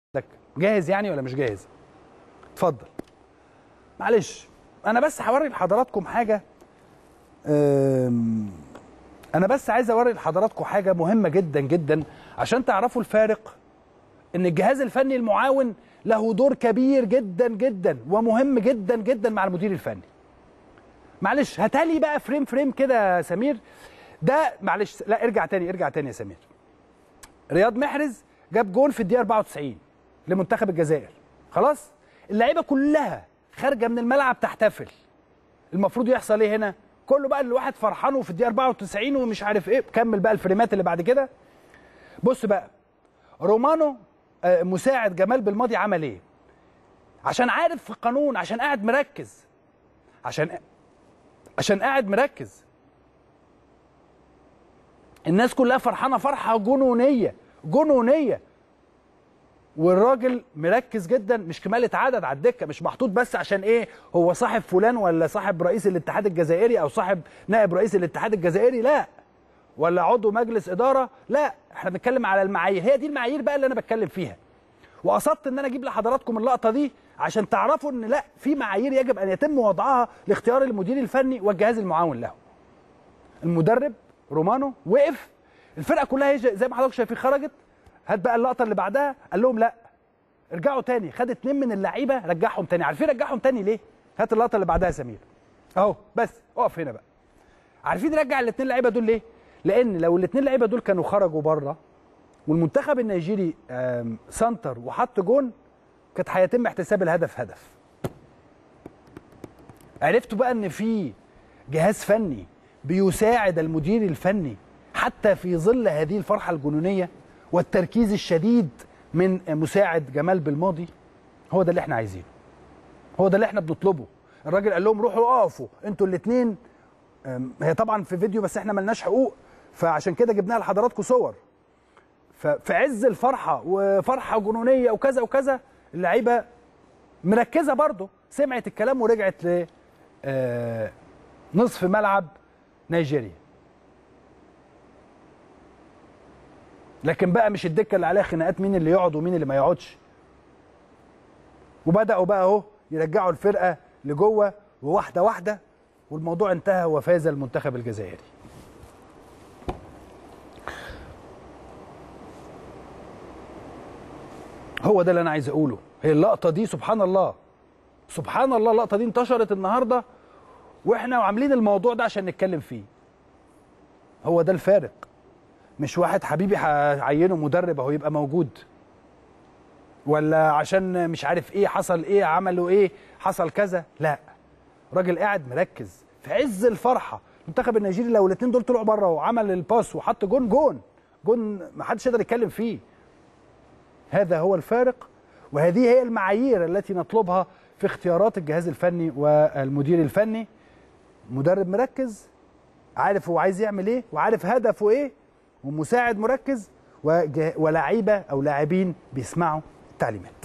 جاهز يعني ولا مش جاهز اتفضل معلش انا بس هوري لحضراتكم حاجه أم، انا بس عايز اوري لحضراتكم حاجه مهمه جدا جدا عشان تعرفوا الفارق ان الجهاز الفني المعاون له دور كبير جدا جدا ومهم جدا جدا مع المدير الفني معلش هاتلي بقى فريم فريم كده يا سمير ده معلش لا ارجع تاني ارجع تاني يا سمير رياض محرز جاب جول في الدقيقه 94 لمنتخب الجزائر خلاص اللعيبه كلها خارجه من الملعب تحتفل المفروض يحصل ايه هنا كله بقى الواحد فرحان وفي الدقيقه 94 ومش عارف ايه كمل بقى الفريمات اللي بعد كده بص بقى رومانو آه، مساعد جمال بالماضي عمل ايه عشان عارف في القانون عشان قاعد مركز عشان عشان قاعد مركز الناس كلها فرحانه فرحه جنونيه جنونيه والراجل مركز جدا مش كمالة عدد على الدكه مش محطوط بس عشان ايه هو صاحب فلان ولا صاحب رئيس الاتحاد الجزائري او صاحب نائب رئيس الاتحاد الجزائري لا ولا عضو مجلس اداره لا احنا بنتكلم على المعايير هي دي المعايير بقى اللي انا بتكلم فيها وقصدت ان انا اجيب لحضراتكم اللقطه دي عشان تعرفوا ان لا في معايير يجب ان يتم وضعها لاختيار المدير الفني والجهاز المعاون له المدرب رومانو وقف الفرقه كلها هي زي ما حضرتك شايفين خرجت هات بقى اللقطه اللي بعدها قال لهم لا ارجعوا تاني خد اتنين من اللعيبه رجعهم تاني عارفين رجعهم تاني ليه هات اللقطه اللي بعدها يا سمير اهو بس اقف هنا بقى عارفين رجع الاتنين لعيبه دول ليه لان لو الاتنين لعيبه دول كانوا خرجوا بره والمنتخب النيجيري آم، سنتر وحط جون كانت هيتم احتساب الهدف هدف عرفتوا بقى ان في جهاز فني بيساعد المدير الفني حتى في ظل هذه الفرحه الجنونيه والتركيز الشديد من مساعد جمال بالماضي هو ده اللي احنا عايزينه هو ده اللي احنا بنطلبه الراجل قال لهم روحوا اقفوا انتوا الاثنين هي طبعا في فيديو بس احنا ملناش حقوق فعشان كده جبناها لحضراتكم صور ففي عز الفرحه وفرحه جنونيه وكذا وكذا اللعيبه مركزه برضه سمعت الكلام ورجعت ل آه، نصف ملعب نيجيريا لكن بقى مش الدكه اللي عليها خناقات مين اللي يقعد ومين اللي ما يقعدش وبداوا بقى اهو يرجعوا الفرقه لجوه وواحده واحده والموضوع انتهى وفاز المنتخب الجزائري هو ده اللي انا عايز اقوله هي اللقطه دي سبحان الله سبحان الله اللقطه دي انتشرت النهارده واحنا عاملين الموضوع ده عشان نتكلم فيه هو ده الفارق مش واحد حبيبي هعينه مدرب اهو يبقى موجود ولا عشان مش عارف ايه حصل ايه عملوا ايه حصل كذا لا راجل قاعد مركز في عز الفرحه المنتخب النيجيري لو الاثنين دول طلعوا بره وعمل الباس وحط جون جون جون ما حدش يقدر يتكلم فيه هذا هو الفارق وهذه هي المعايير التي نطلبها في اختيارات الجهاز الفني والمدير الفني مدرب مركز عارف هو عايز يعمل ايه وعارف هدفه ايه ومساعد مركز وجه- ولاعيبه او لاعبين بيسمعوا التعليمات